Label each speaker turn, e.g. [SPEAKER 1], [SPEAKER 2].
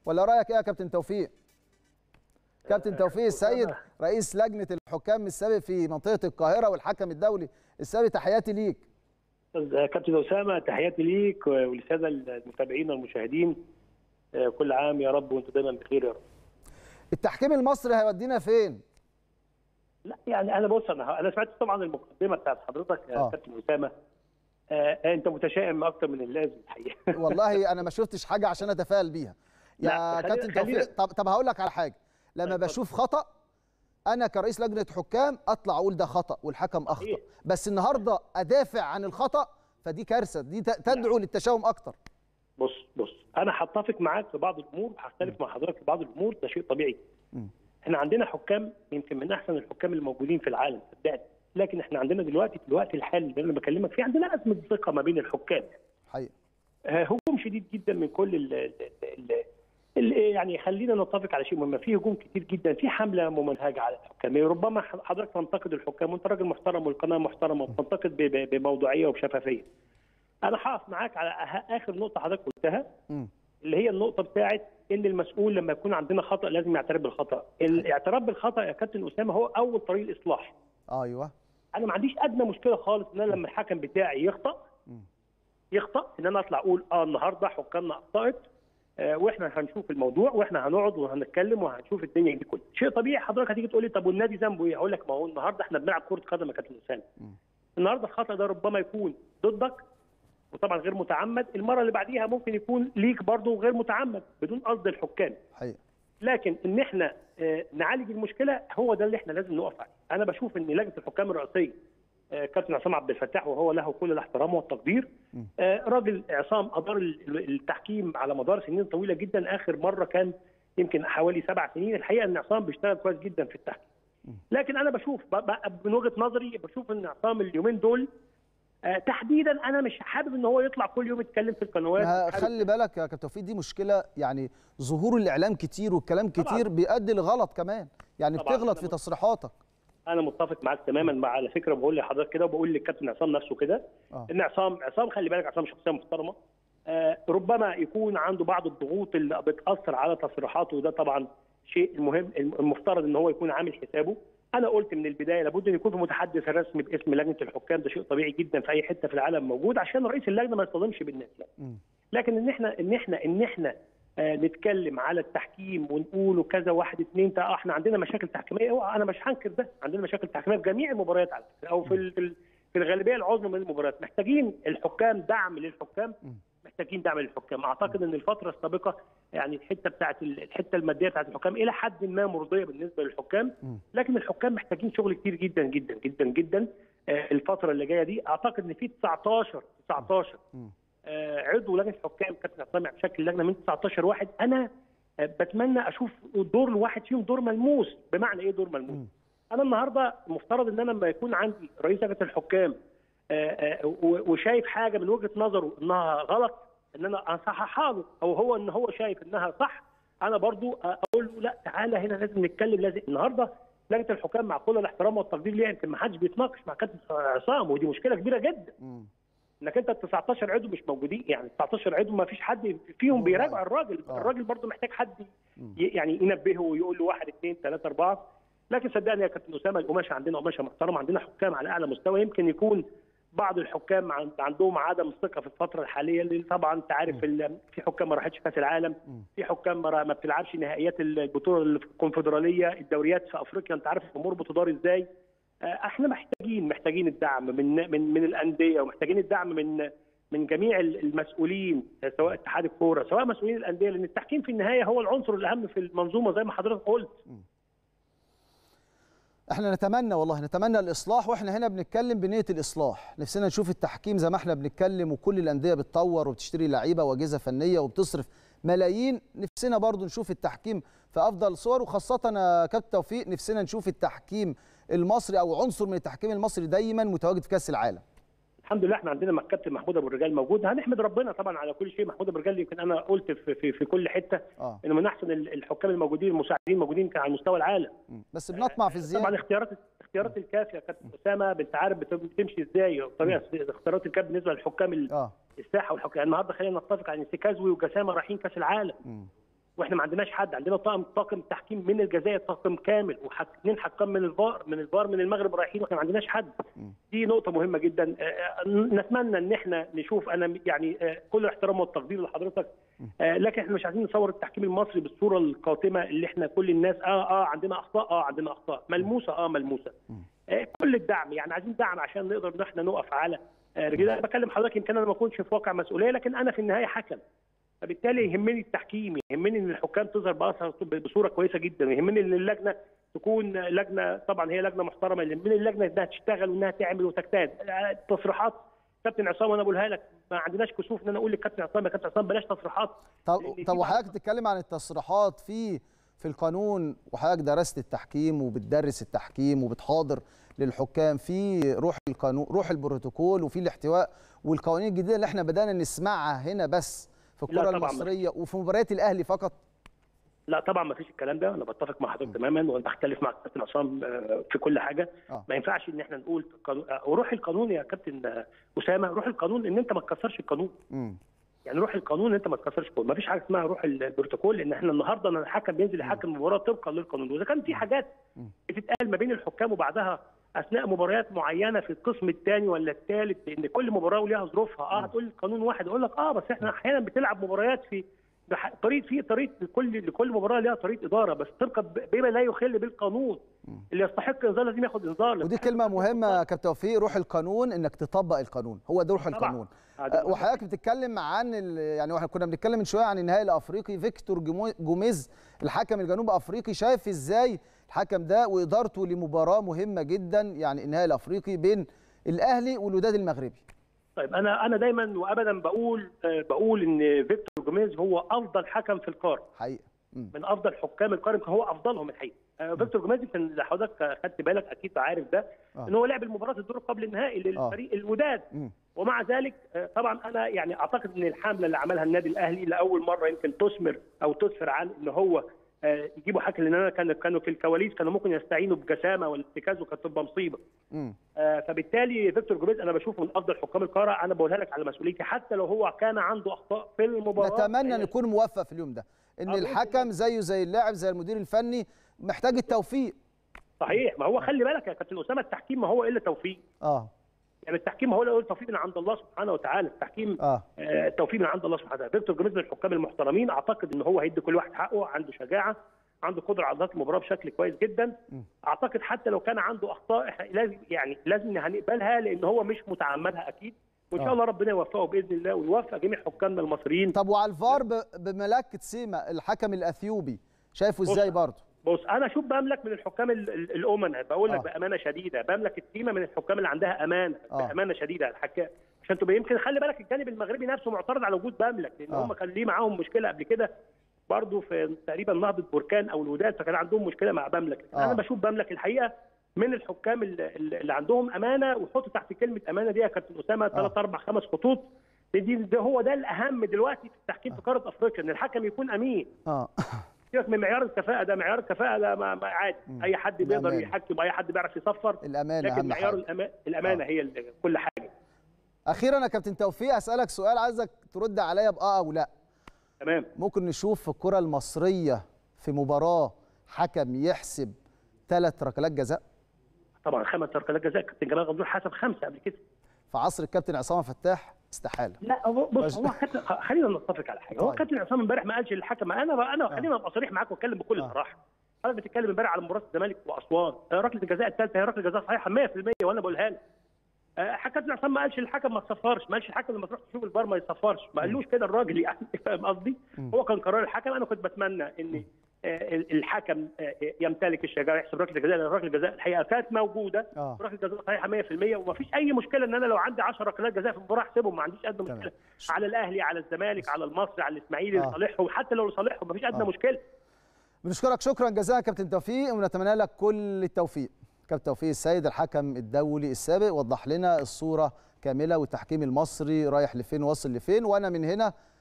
[SPEAKER 1] ولا رايك ايه يا كابتن توفيق كابتن توفيق السيد
[SPEAKER 2] أسامة.
[SPEAKER 1] رئيس لجنه الحكام السابق في منطقه القاهره والحكم الدولي السابق تحياتي ليك
[SPEAKER 2] أستاذ كابتن اسامه تحياتي ليك وللساده المتابعين والمشاهدين آه، كل عام يا رب وانتم دايما بخير يا رب
[SPEAKER 1] التحكيم المصري هيودينا فين
[SPEAKER 2] لا يعني انا بص انا انا سمعت طبعا المقدمه بتاعت حضرتك يا
[SPEAKER 1] آه.
[SPEAKER 2] كابتن اسامه آه انت متشائم اكتر من اللازم الحقيقه
[SPEAKER 1] والله انا ما شفتش حاجه عشان اتفائل بيها يا
[SPEAKER 2] لا، خلينا-
[SPEAKER 1] كابتن توفيق
[SPEAKER 2] خلينا-
[SPEAKER 1] طب طب هقول لك على حاجه لما
[SPEAKER 2] اتفضل.
[SPEAKER 1] بشوف خطا انا كرئيس لجنه حكام اطلع اقول ده خطا والحكم اخطا
[SPEAKER 2] صحيح.
[SPEAKER 1] بس النهارده ادافع عن الخطا فدي كارثه دي ت- تدعو للتشاؤم اكتر
[SPEAKER 2] بص بص انا هتفق معاك في بعض الامور وهختلف مع حضرتك في بعض الامور ده شيء طبيعي
[SPEAKER 1] مم.
[SPEAKER 2] احنا عندنا حكام يمكن من احسن الحكام الموجودين في العالم صدقني لكن احنا عندنا دلوقتي في الوقت الحالي اللي انا بكلمك فيه عندنا ازمه ثقه ما بين الحكام
[SPEAKER 1] حقيقه
[SPEAKER 2] آه، هجوم شديد جدا من كل ال ال ال ال يعني خلينا نتفق على شيء مهم في هجوم كتير جدا في حمله ممنهجه على الحكام ربما حضرتك تنتقد الحكام وانت راجل محترم والقناه محترمه وتنتقد ب- ب- بموضوعيه وبشفافيه انا هقف معاك على أه- اخر نقطه حضرتك قلتها
[SPEAKER 1] مم.
[SPEAKER 2] اللي هي النقطه بتاعت ان المسؤول لما يكون عندنا خطا لازم يعترف بالخطا الاعتراف بالخطا يا كابتن اسامه هو اول طريق الاصلاح
[SPEAKER 1] ايوه
[SPEAKER 2] انا ما عنديش ادنى مشكله خالص ان انا لما الحكم بتاعي يخطا
[SPEAKER 1] مم.
[SPEAKER 2] يخطا ان انا اطلع اقول اه النهارده حكامنا اخطات آه واحنا هنشوف الموضوع واحنا هنقعد وهنتكلم وهنشوف الدنيا دي كلها شيء طبيعي حضرتك هتيجي تقول لي طب والنادي ذنبه ايه هقول لك ما هو النهارده احنا بنلعب كره قدم يا كابتن اسامه
[SPEAKER 1] مم.
[SPEAKER 2] النهارده الخطا ده ربما يكون ضدك وطبعا غير متعمد المره اللي بعديها ممكن يكون ليك برضه غير متعمد بدون قصد الحكام
[SPEAKER 1] حقيقه
[SPEAKER 2] لكن ان احنا آه، نعالج المشكله هو ده اللي احنا لازم نقف عليه انا بشوف ان لجنه الحكام الرئيسيه آه، كابتن عصام عبد الفتاح وهو له كل الاحترام والتقدير
[SPEAKER 1] م.
[SPEAKER 2] آه، راجل عصام ادار ال- التحكيم على مدار سنين طويله جدا اخر مره كان يمكن حوالي سبع سنين الحقيقه ان عصام بيشتغل كويس جدا في التحكيم لكن انا بشوف ب- ب- من وجهه نظري بشوف ان عصام اليومين دول آه، تحديدا انا مش حابب ان هو يطلع كل يوم يتكلم في القنوات
[SPEAKER 1] ما
[SPEAKER 2] مش حابب-
[SPEAKER 1] خلي بالك يا كابتن توفيق دي مشكله يعني ظهور الاعلام كتير والكلام
[SPEAKER 2] طبعاً.
[SPEAKER 1] كتير بيؤدي لغلط كمان يعني
[SPEAKER 2] طبعاً.
[SPEAKER 1] بتغلط في
[SPEAKER 2] أنا-
[SPEAKER 1] تصريحاتك
[SPEAKER 2] انا متفق معاك تماما مع على فكره بقول لحضرتك كده وبقول للكابتن عصام نفسه كده
[SPEAKER 1] آه.
[SPEAKER 2] ان عصام عصام خلي بالك عصام شخصيه محترمه آه ربما يكون عنده بعض الضغوط اللي بتاثر على تصريحاته وده طبعا شيء المهم المفترض ان هو يكون عامل حسابه انا قلت من البدايه لابد ان يكون في متحدث رسمي باسم لجنه الحكام ده شيء طبيعي جدا في اي حته في العالم موجود عشان رئيس اللجنه ما يصطدمش بالناس لا.
[SPEAKER 1] مم.
[SPEAKER 2] لكن ان احنا ان احنا ان احنا آه، نتكلم على التحكيم ونقول كذا واحد اثنين تا- آه، احنا عندنا مشاكل تحكيميه أوعى، انا مش هنكر ده عندنا مشاكل تحكيميه في جميع المباريات على فكره او في ال- في ال- في الغالبيه العظمى من المباريات محتاجين الحكام دعم للحكام محتاجين دعم للحكام اعتقد ان الفتره السابقه يعني الحته بتاعت ال- الحته الماديه بتاعت الحكام الى حد ما مرضيه بالنسبه للحكام
[SPEAKER 1] مم.
[SPEAKER 2] لكن الحكام محتاجين شغل كتير جدا جدا جدا جدا آه، الفتره اللي جايه دي اعتقد ان في 19 19
[SPEAKER 1] مم.
[SPEAKER 2] آه، عضو لجنه حكام كابتن عصام بشكل لجنه من 19 واحد انا آه، بتمنى اشوف دور الواحد فيهم دور ملموس بمعنى ايه دور ملموس؟
[SPEAKER 1] مم.
[SPEAKER 2] انا النهارده المفترض ان انا لما يكون عندي رئيس لجنه الحكام آه، آه، و- وشايف حاجه من وجهه نظره انها غلط ان انا اصححها له او هو ان هو شايف انها صح انا برضو آه، اقول له لا تعالى هنا لازم نتكلم لازم النهارده لجنه الحكام مع كل الاحترام والتقدير ليها يمكن ما حدش بيتناقش مع كابتن عصام ودي مشكله كبيره جدا
[SPEAKER 1] مم.
[SPEAKER 2] انك انت ال 19 عضو مش موجودين يعني 19 عضو ما فيش حد فيهم بيراجع الراجل
[SPEAKER 1] آه.
[SPEAKER 2] الراجل برضو محتاج حد
[SPEAKER 1] مم.
[SPEAKER 2] ي- يعني ينبهه ويقول له واحد اثنين ثلاثه اربعه لكن صدقني يا كابتن اسامه القماشه عندنا قماشه محترمه عندنا حكام على اعلى مستوى يمكن يكون بعض الحكام عن- عندهم عدم ثقه في الفتره الحاليه اللي طبعا انت عارف ال- في حكام ما راحتش كاس العالم
[SPEAKER 1] مم.
[SPEAKER 2] في حكام ما را- ما بتلعبش نهائيات البطوله الكونفدراليه الدوريات في افريقيا انت عارف الامور بتدار ازاي آه، احنا محتاجين محتاجين الدعم من من من الانديه ومحتاجين الدعم من من جميع المسؤولين سواء اتحاد الكوره سواء مسؤولين الانديه لان التحكيم في النهايه هو العنصر الاهم في المنظومه زي ما حضرتك قلت
[SPEAKER 1] احنا نتمنى والله نتمنى الاصلاح واحنا هنا بنتكلم بنيه الاصلاح نفسنا نشوف التحكيم زي ما احنا بنتكلم وكل الانديه بتطور وبتشتري لعيبه واجهزه فنيه وبتصرف ملايين نفسنا برضو نشوف التحكيم في افضل صور وخاصه يا كابتن توفيق نفسنا نشوف التحكيم المصري او عنصر من التحكيم المصري دايما متواجد في كاس العالم
[SPEAKER 2] الحمد لله احنا عندنا الكابتن محمود ابو الرجال موجود هنحمد ربنا طبعا على كل شيء محمود ابو الرجال يمكن انا قلت في, في, في كل حته
[SPEAKER 1] اه
[SPEAKER 2] انه من احسن الحكام الموجودين المساعدين الموجودين كان على مستوى العالم
[SPEAKER 1] مم. بس بنطمع في
[SPEAKER 2] طبعا
[SPEAKER 1] الزياده
[SPEAKER 2] اختيارات اختيارات الكاف يا كابتن اسامه انت عارف بت- بتمشي ازاي طريقه اختيارات الكاف بالنسبه للحكام ال-
[SPEAKER 1] اه
[SPEAKER 2] الساحه والحكام النهارده خلينا نتفق على ان سيكازوي وجسامه رايحين كاس العالم
[SPEAKER 1] مم.
[SPEAKER 2] واحنا ما عندناش حد عندنا طاقم طاقم تحكيم من الجزائر طاقم كامل واثنين حكام من الفار من الفار من المغرب رايحين واحنا ما عندناش حد دي نقطه مهمه جدا آه، نتمنى ان احنا نشوف انا يعني آه، كل احترام والتقدير لحضرتك آه، لكن احنا مش عايزين نصور التحكيم المصري بالصوره القاتمه اللي احنا كل الناس اه اه عندنا اخطاء اه عندنا اخطاء ملموسه اه ملموسه آه، كل الدعم يعني عايزين دعم عشان نقدر ان احنا نقف على آه، رجلنا انا بكلم حضرتك يمكن انا ما اكونش في واقع مسؤوليه لكن انا في النهايه حكم فبالتالي يهمني التحكيم يهمني ان الحكام تظهر بأثر- بصوره كويسه جدا يهمني ان اللجنه تكون لجنه طبعا هي لجنه محترمه يهمني اللجنه انها تشتغل وانها تعمل وتجتهد آه، تصريحات كابتن عصام وانا بقولها لك ما عندناش كسوف ان انا اقول للكابتن عصام يا كابتن عصام بلاش تصريحات
[SPEAKER 1] طب
[SPEAKER 2] لأن
[SPEAKER 1] طب
[SPEAKER 2] دي
[SPEAKER 1] وحضرتك بتتكلم عن التصريحات في في القانون وحضرتك درست التحكيم وبتدرس التحكيم وبتحاضر للحكام في روح القانون روح البروتوكول وفي الاحتواء والقوانين الجديده اللي احنا بدانا نسمعها هنا بس في
[SPEAKER 2] لا
[SPEAKER 1] الكره
[SPEAKER 2] طبعاً.
[SPEAKER 1] المصريه وفي مباريات الاهلي فقط
[SPEAKER 2] لا طبعا ما فيش الكلام ده انا بتفق مع حضرتك تماما وانا بختلف مع كابتن عصام آه، في كل حاجه
[SPEAKER 1] آه.
[SPEAKER 2] ما ينفعش ان احنا نقول قانون- آه، وروح القانون يا كابتن آه، اسامه روح القانون ان انت ما تكسرش القانون
[SPEAKER 1] امم
[SPEAKER 2] يعني روح القانون انت ما تكسرش القانون ما فيش حاجه اسمها روح البروتوكول لان احنا النهارده أنا الحكم بينزل يحكم المباراه طبقا للقانون واذا كان في حاجات بتتقال ما بين الحكام وبعدها اثناء مباريات معينه في القسم الثاني ولا الثالث لان كل مباراه وليها ظروفها اه هتقول قانون واحد اقول لك اه بس احنا احيانا بتلعب مباريات في بح- طريق في طريق لكل لكل مباراه ليها طريقه اداره بس طبقا ب- بما لا يخل بالقانون اللي يستحق انذار لازم ياخد انذار
[SPEAKER 1] ودي كلمه مهمه يا كابتن توفيق روح القانون انك تطبق القانون هو ده روح
[SPEAKER 2] طبعاً.
[SPEAKER 1] القانون
[SPEAKER 2] آه، ده
[SPEAKER 1] أه، وحضرتك بتتكلم عن ال- يعني واحنا كنا بنتكلم من شويه عن النهائي الافريقي فيكتور جمو- جوميز الحكم الجنوب افريقي شايف ازاي الحكم ده وادارته لمباراه مهمه جدا يعني النهائي الافريقي بين الاهلي والوداد المغربي
[SPEAKER 2] طيب انا انا دايما وابدا بقول آه، بقول ان فيكتور جوميز هو افضل حكم في القاره
[SPEAKER 1] حقيقه مم.
[SPEAKER 2] من افضل حكام القاره يمكن هو افضلهم الحقيقه آه، فيكتور جوميز يمكن اللي حضرتك خدت بالك اكيد عارف ده
[SPEAKER 1] آه.
[SPEAKER 2] ان هو لعب المباراه الدور قبل النهائي للفريق الوداد
[SPEAKER 1] مم.
[SPEAKER 2] ومع ذلك آه، طبعا انا يعني اعتقد ان الحمله اللي عملها النادي الاهلي لاول مره يمكن تثمر او تسفر عن ان هو آه، يجيبوا حكم لان انا كانوا كانوا في الكواليس كانوا ممكن يستعينوا بجسامه والارتكاز وكانت تبقى مصيبه
[SPEAKER 1] مم.
[SPEAKER 2] آه، فبالتالي فيكتور جوميز انا بشوفه من افضل حكام القاره انا بقولها لك على مسؤوليتي حتى لو هو كان عنده اخطاء في المباراه
[SPEAKER 1] نتمنى ان
[SPEAKER 2] آه،
[SPEAKER 1] يكون موفق في اليوم ده ان
[SPEAKER 2] آه، بإذن
[SPEAKER 1] الحكم زيه زي اللاعب زي المدير الفني محتاج التوفيق
[SPEAKER 2] صحيح ما هو خلي بالك يا كابتن اسامه التحكيم ما هو الا توفيق
[SPEAKER 1] اه
[SPEAKER 2] يعني التحكيم هو الا توفيق من عند الله سبحانه وتعالى التحكيم
[SPEAKER 1] اه
[SPEAKER 2] آه، التوفيق من عند الله سبحانه وتعالى فيكتور جوميز من الحكام المحترمين اعتقد ان هو هيدي كل واحد حقه عنده شجاعه عنده قدره على اداره المباراه بشكل كويس جدا اعتقد حتى لو كان عنده اخطاء إحنا لازم يعني لازم هنقبلها لان هو مش متعمدها اكيد وان شاء
[SPEAKER 1] آه.
[SPEAKER 2] الله ربنا يوفقه باذن الله ويوفق جميع حكامنا المصريين
[SPEAKER 1] طب وعلى الفار ب- بملكه سيما الحكم الاثيوبي شايفه ازاي برضه
[SPEAKER 2] بص انا شوف بملك من الحكام ال- ال- الامناء بقول لك
[SPEAKER 1] آه.
[SPEAKER 2] بامانه شديده بملك التيمه من الحكام اللي عندها امانه
[SPEAKER 1] آه.
[SPEAKER 2] بامانه شديده الحكام عشان تبقى يمكن خلي بالك الجانب المغربي نفسه معترض على وجود بملك لان
[SPEAKER 1] آه.
[SPEAKER 2] هم كان ليه معاهم مشكله قبل كده برضه في تقريبا نهضه بركان او الوداد فكان عندهم مشكله مع بملك
[SPEAKER 1] آه.
[SPEAKER 2] انا بشوف بملك الحقيقه من الحكام اللي, اللي عندهم امانه وحط تحت كلمه امانه دي يا كابتن اسامه ثلاث اربع خمس خطوط دي ده هو ده الاهم دلوقتي في التحكيم في قاره افريقيا ان الحكم يكون امين
[SPEAKER 1] اه
[SPEAKER 2] سيبك من معيار الكفاءة ده معيار الكفاءة ده ما ما عادي أي حد بيقدر
[SPEAKER 1] الأمانة.
[SPEAKER 2] يحكم أي حد بيعرف يصفر
[SPEAKER 1] الامانه
[SPEAKER 2] لكن
[SPEAKER 1] اهم
[SPEAKER 2] معيار
[SPEAKER 1] حاجه
[SPEAKER 2] الأما... الأمانة
[SPEAKER 1] آه.
[SPEAKER 2] هي ال- كل حاجة
[SPEAKER 1] اخيرا يا كابتن توفيق اسالك سؤال عايزك ترد عليا باه او لا
[SPEAKER 2] تمام
[SPEAKER 1] ممكن نشوف في الكره المصريه في مباراه حكم يحسب ثلاث ركلات جزاء
[SPEAKER 2] طبعا خمس ركلات جزاء كابتن جمال غندور حسب خمسة قبل كده
[SPEAKER 1] في عصر الكابتن عصام فتاح استحاله
[SPEAKER 2] لا هو- بص
[SPEAKER 1] بس-
[SPEAKER 2] هو كابتن خلينا نتفق على حاجة هو
[SPEAKER 1] طيب.
[SPEAKER 2] كابتن عصام امبارح ما قالش للحكم انا انا خلينا ابقى صريح معاك واتكلم بكل
[SPEAKER 1] آه.
[SPEAKER 2] صراحة حضرتك بتتكلم امبارح على مباراة الزمالك واسوان آه، ركلة الجزاء الثالثة هي ركلة جزاء صحيحة 100% وانا بقولها لك آه، كابتن عصام ما قالش للحكم ما تصفرش ما قالش الحكم لما تروح تشوف الفار ما يصفرش ما قالوش كده الراجل يعني فاهم قصدي هو كان قرار الحكم انا كنت بتمنى ان آه، الحكم آه، يمتلك الشجاعه يحسب ركله جزاء لان ركله الجزاء الحقيقه كانت موجوده
[SPEAKER 1] آه.
[SPEAKER 2] ركله جزاء صحيحه 100% وما فيش اي مشكله ان انا لو عندي 10 ركلات جزاء في المباراه احسبهم ما عنديش ادنى
[SPEAKER 1] تمام.
[SPEAKER 2] مشكله على الاهلي على الزمالك على المصري على الاسماعيلي
[SPEAKER 1] آه.
[SPEAKER 2] لصالحهم حتى لو لصالحهم ما فيش ادنى
[SPEAKER 1] آه.
[SPEAKER 2] مشكله
[SPEAKER 1] بنشكرك شكرا جزيلا كابتن توفيق ونتمنى لك كل التوفيق كابتن توفيق السيد الحكم الدولي السابق وضح لنا الصوره كامله والتحكيم المصري رايح لفين واصل لفين وانا من هنا